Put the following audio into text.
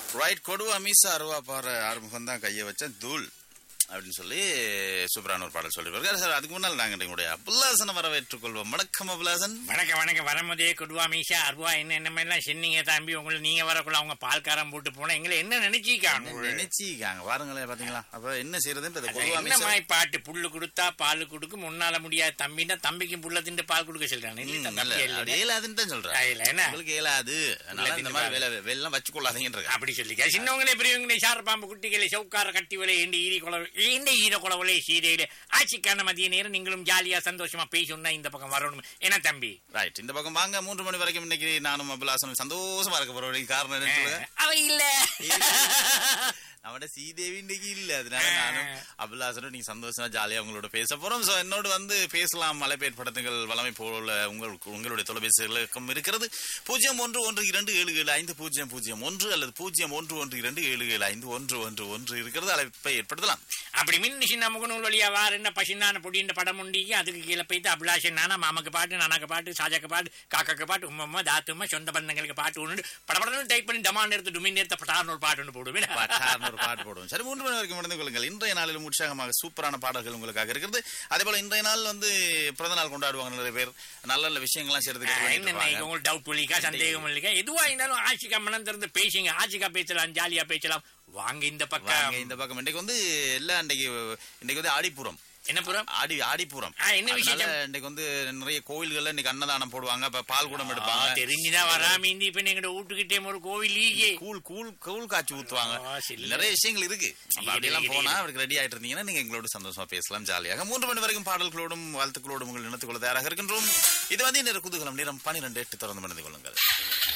Right கொடுவா மீசா அருவா பாரு ஆறுமுகம் தான் கையை வச்ச தூள் அப்படின்னு சொல்லி சூப்பரான ஒரு பாடல் சொல்லியிருக்காரு சார் அதுக்கு முன்னால் நாங்கள் எங்களுடைய அபுல்லாசனை வரவேற்றுக் கொள்வோம் வணக்கம் அபுல்லாசன் வணக்கம் வணக்கம் வரும்போதே கொடுவா மீஷா அருவா என்ன என்ன மாதிரிலாம் சொன்னீங்க தம்பி உங்களை நீங்க வரக்குள்ள அவங்க பால்காரம் போட்டு போனா எங்களை என்ன நினைச்சிக்காங்க நினைச்சிக்காங்க பாருங்களேன் பாத்தீங்களா அப்ப என்ன செய்யறதுன்றது அது கொடுவா என்ன மீசா மாதிரி பாட்டு புல்லு கொடுத்தா பால் கொடுக்கும் முன்னால முடியாது தம்பின்னா தம்பிக்கும் புல்ல திண்டு பால் கொடுக்க சொல்றாங்க இல்ல ம், தம்பி இல்ல, இல்ல. அப்படி இயலாதுன்னு தான் சொல்றேன் இல்ல, என்ன உங்களுக்கு இயலாது அதனால இந்த மாதிரி வேலை வெள்ளம் வச்சு கொள்ளாதீங்கன்ற அப்படி சொல்லிக்க சின்னவங்களே பெரியவங்களே சார பாம்பு குட்டிகளை சவுக்கார கட்டி வலை இந்த ஈரி குளவு இந்த ஈர குளவலை சீதையில ஆட்சிக்கான மதிய நேரம் நீங்களும் ஜாலியா சந்தோஷமா பேசணும்னா இந்த பக்கம் வரணும் என்ன தம்பி ரைட் இந்த பக்கம் வாங்க மூன்று மணி வரைக்கும் இன்னைக்கு நானும் அபுல்லாசனும் சந்தோஷமா இருக்க போறோம் காரணம் என்ன சொல்லுங்க அவ இல்ல நம்மட சீதேவி இன்னைக்கு இல்ல அதனால நானும் அபுல்லாசனும் நீங்க சந்தோஷமா ஜாலியா உங்களோட பேச போறோம் சோ என்னோட வந்து பேசலாம் மலைப்பேர் படத்துகள் வளமை போல உங்களுக்கு உங்களுடைய தொலைபேசிகளுக்கும் இருக்கிறது பூஜ்ஜியம் ஒன்று ஒன்று இரண்டு ஏழு ஏழு ஐந்து பூஜ்ஜியம் பூஜ்ஜியம் ஒன்று அல்லது பூஜ்ஜியம் ஒன்று ஒன்று இரண்டு ஏழு ஏழு ஐந்து ஒன்று ஒன்று ஒன்று இருக்கிறது அழைப்பை ஏற்படுத்தலாம் அப்படி மின் சின்ன முகநூல் வழியா வார என்ன பசினான பொடின்ற படம் உண்டிக்கு அதுக்கு கீழே போயிட்டு அபிலாஷன் நானா மாமாக்கு பாட்டு நானாக்கு பாட்டு சாஜாக்கு பாட்டு காக்காக்கு பாட்டு உம்மம்மா தாத்தும்மா சொந்த பந்தங்களுக்கு பாட்டு ஒன்று படப்படன்னு டைப் பண்ணி டமான் எடுத்து டுமின் எடுத்த பட்டார்னு ஒரு பாட்டு ஒன்று போடுவேன் பட்டார்னு ஒரு பாட்டு போடுவோம் சரி மூன்று மணி வரைக்கும் முடிந்து கொள்ளுங்கள் இன்றைய நாளிலும் உற்சாகமாக சூப்பரான பாடல்கள் உங்களுக்காக இருக்கிறது அதே போல இன்றைய நாள் வந்து பிறந்த நாள் கொண்டாடுவாங்க நிறைய பேர் நல்ல நல்ல விஷயங்கள்லாம் செய்யறதுக்கு பண்ணிட்டு என்ன இருப்பாங்க. உங்களுக்கு டவுட் ஒழிக்கா சந்தேகம் இல்லைக்கா எதுவா இருந்தாலும் ஆட்சிக்கா மனம் திறந்து பேசுங்க ஆட்சிக்கா பேசலாம் ஜாலியா பேசலாம் வாங்க இந்த வாங்க பக்கம் இந்த பக்கம் இன்னைக்கு வந்து எல்லாம் இன்னைக்கு இன்னைக்கு வந்து ஆடிப்புறம் என்ன புறம் ஆடி ஆடிப்புறம் ஆ, என்ன அதனால விசேஷம்? இன்னைக்கு வந்து நிறைய கோவில்கள்ல இன்னைக்கு அன்னதானம் போடுவாங்க அப்ப பால் குடம் எடுப்பாங்க தெரிஞ்சுதான் வராம இந்தி இப்ப எங்க வீட்டுக்கிட்டே ஒரு கோவில் லீகே கூழ் கூழ் கூழ் காய்ச்சி ஊத்துவாங்க ஆ, சரி. நிறைய விஷயங்கள் இருக்கு அப்ப இருக்கு, அப்படியெல்லாம் இருக்கு, போனா அவருக்கு ரெடி ஆயிட்டு இருந்தீங்கன்னா நீங்க எங்களோட சந்தோஷமா பேசலாம் ஜாலியாக மூன்று மணி வரைக்கும் பாடல்களோடும் வாழ்த்துக்களோடும் உங்கள் இணைத்துக் கொள்ள தயாராக இருக்கின்றோம் இது வந்து இந்த குதூகலம் நேரம் பனிரெண்டு எட்டு தொடர்ந்து மணிந்து கொள்ளுங்கள்